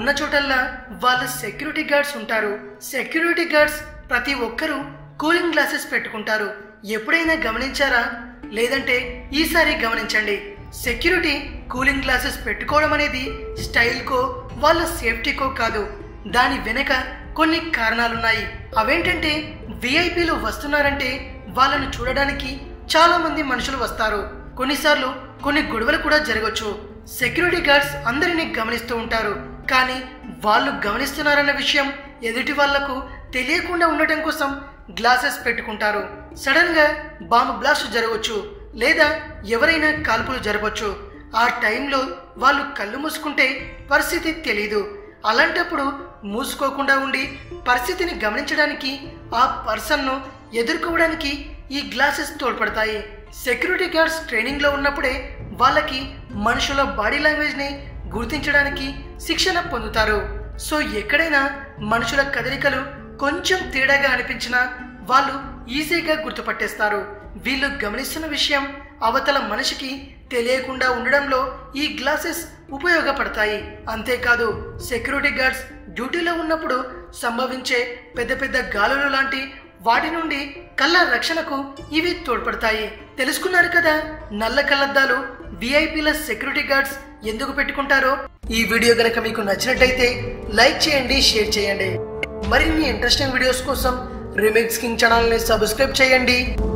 ఉన్న చోటల్లా వాళ్ళ సెక్యూరిటీ గార్డ్స్ ఉంటారు సెక్యూరిటీ గార్డ్స్ ప్రతి ఒక్కరూ కూలింగ్ గ్లాసెస్ పెట్టుకుంటారు ఎప్పుడైనా గమనించారా లేదంటే ఈసారి గమనించండి సెక్యూరిటీ కూలింగ్ గ్లాసెస్ పెట్టుకోవడం అనేది స్టైల్కో వాళ్ళ సేఫ్టీకో కాదు దాని వెనక కొన్ని కారణాలున్నాయి అవేంటంటే విఐపీలు వస్తున్నారంటే వాళ్ళను చూడడానికి చాలా మంది మనుషులు వస్తారు కొన్నిసార్లు కొన్ని గొడవలు కూడా జరగచ్చు సెక్యూరిటీ గార్డ్స్ అందరినీ గమనిస్తూ ఉంటారు కానీ వాళ్ళు గమనిస్తున్నారన్న విషయం ఎదుటి వాళ్లకు తెలియకుండా ఉండటం కోసం గ్లాసెస్ పెట్టుకుంటారు సడన్ గా బాంబు బ్లాస్ట్ జరగవచ్చు లేదా ఎవరైనా కాల్పులు జరగవచ్చు ఆ టైంలో వాళ్ళు కళ్ళు మూసుకుంటే పరిస్థితి తెలీదు అలాంటప్పుడు మూసుకోకుండా ఉండి పరిస్థితిని గమనించడానికి ఆ పర్సన్ను ఎదుర్కోవడానికి ఈ గ్లాసెస్ తోడ్పడతాయి సెక్యూరిటీ గార్డ్స్ ట్రైనింగ్లో ఉన్నప్పుడే వాళ్ళకి మనుషుల బాడీ లాంగ్వేజ్ని గుర్తించడానికి శిక్షణ పొందుతారు సో ఎక్కడైనా మనుషుల కదలికలు కొంచెం తేడాగా అనిపించినా వాళ్ళు ఈజీగా గుర్తుపట్టేస్తారు వీళ్ళు గమనిస్తున్న విషయం అవతల మనిషికి తెలియకుండా ఉండడంలో ఈ గ్లాసెస్ ఉపయోగపడతాయి అంతేకాదు సెక్యూరిటీ గార్డ్స్ డ్యూటీలో ఉన్నప్పుడు సంభవించే పెద్ద పెద్ద గాలులు లాంటి వాటి నుండి కళ్ళ రక్షణకు ఇవి తోడ్పడతాయి తెలుసుకున్నారు కదా నల్ల కళ్ళద్దాలు విఐపీల సెక్యూరిటీ గార్డ్స్ ఎందుకు పెట్టుకుంటారో ఈ వీడియో గనక మీకు నచ్చినట్టయితే లైక్ చేయండి షేర్ చేయండి మరిన్ని ఇంట్రెస్టింగ్ వీడియోస్ కోసం రిమిక్స్ కింగ్ ఛానల్ని సబ్స్క్రైబ్ చేయండి